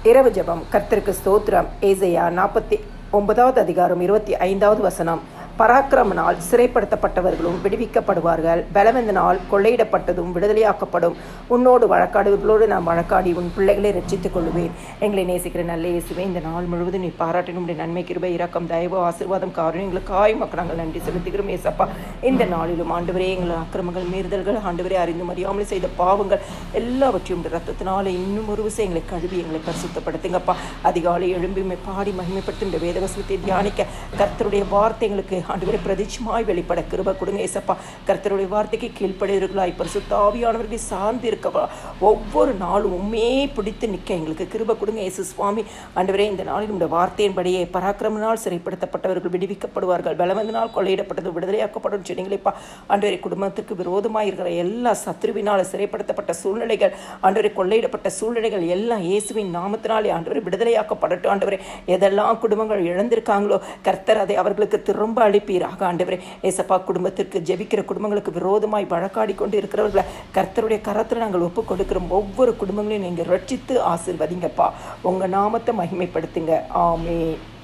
இரவு ஜெபம் கர்த்தருக்கு ஸ்தோத்திரம் ஏசையா நாற்பத்தி ஒன்பதாவது அதிகாரம் இருபத்தி ஐந்தாவது வசனம் பராக்கிரமனால் சிறைப்படுத்தப்பட்டவர்களும் விடுவிக்கப்படுவார்கள் பலவந்தனால் கொள்ளையிடப்பட்டதும் விடுதலையாக்கப்படும் உன்னோடு வழக்காடுவர்களோடு நான் வழக்காடி உன் பிள்ளைகளை ரட்சித்துக் கொள்வேன் எங்களை நேசிக்கிற நல்ல இயேசுவே இந்த நாள் முழுவதும் நீ பாராட்டினும் உடைய நன்மை கிருபை இரக்கம் தயவு ஆசீர்வாதம் காரணம் எங்களுக்கு காய் மக்கள் நாங்கள் நன்றி செலுத்துகிறோம் ஏசப்பா இந்த நாளிலும் ஆண்டவரே எங்கள் அக்கிரமங்கள் மீறுதல்கள் ஆண்டவரே அறிந்தும் அறியாமல் செய்த பாவங்கள் எல்லாவற்றையும் உடைய ரத்தத்தினால இன்னும் ஒரு விஷயம் எங்களை கழுவி எங்களை பரிசுத்தப்படுத்துங்கப்பா அதிகாலை எழும்பி உம்மை பாடி மகிமைப்படுத்துகின்ற வேதவசனத்தை தியானிக்க கர்த்தருடைய வார்த்தை எங்களுக்கு ஆண்டவரை பிரதிச்சமாய் வெளிப்பட கிருப கொடுங்க ஏசப்பா கர்த்தருடைய வார்த்தைக்கு கீழ்ப்படுகிறர்களாய் பரிசுத்தாவியானவர்களை சார்ந்து இருக்கவா ஒவ்வொரு நாளும் உண்மையே பிடித்து நிற்க எங்களுக்கு கிருப கொடுங்க இயேசு சுவாமி ஆண்டவரே இந்த நாளில் இந்த வார்த்தையின்படியே பராக்கிரமனால் சிறைப்படுத்தப்பட்டவர்கள் விடுவிக்கப்படுவார்கள் பலவந்தனால் கொள்ளையிடப்பட்டது விடுதலையாக்கப்படும் சொன்னீங்களேப்பா ஆண்டவரை குடும்பத்திற்கு விரோதமாக இருக்கிற எல்லா சத்ருவினால் சிறைப்படுத்தப்பட்ட சூழ்நிலைகள் ஆண்டவரை கொள்ளையிடப்பட்ட சூழ்நிலைகள் எல்லாம் இயேசுவின் நாமத்தினாலே ஆண்டவரை விடுதலையாக்கப்படட்டும் ஆண்டவரே எதெல்லாம் குடும்பங்கள் இழந்திருக்காங்களோ கர்த்தர் அதை அவர்களுக்கு திரும்ப அளிப்பீராக ஆண்டவரே ஏசப்பா குடும்பத்திற்கு ஜெபிக்கிற குடும்பங்களுக்கு விரோதமாய் வழக்காடி கொண்டு இருக்கிறவர்களை கர்த்தருடைய கரத்தில் நாங்கள் ஒப்பு கொடுக்கிறோம் ஒவ்வொரு குடும்பங்களையும் நீங்கள் ரட்சித்து ஆசிர்வதிங்கப்பா உங்கள் நாமத்தை மகிமைப்படுத்துங்க ஆமே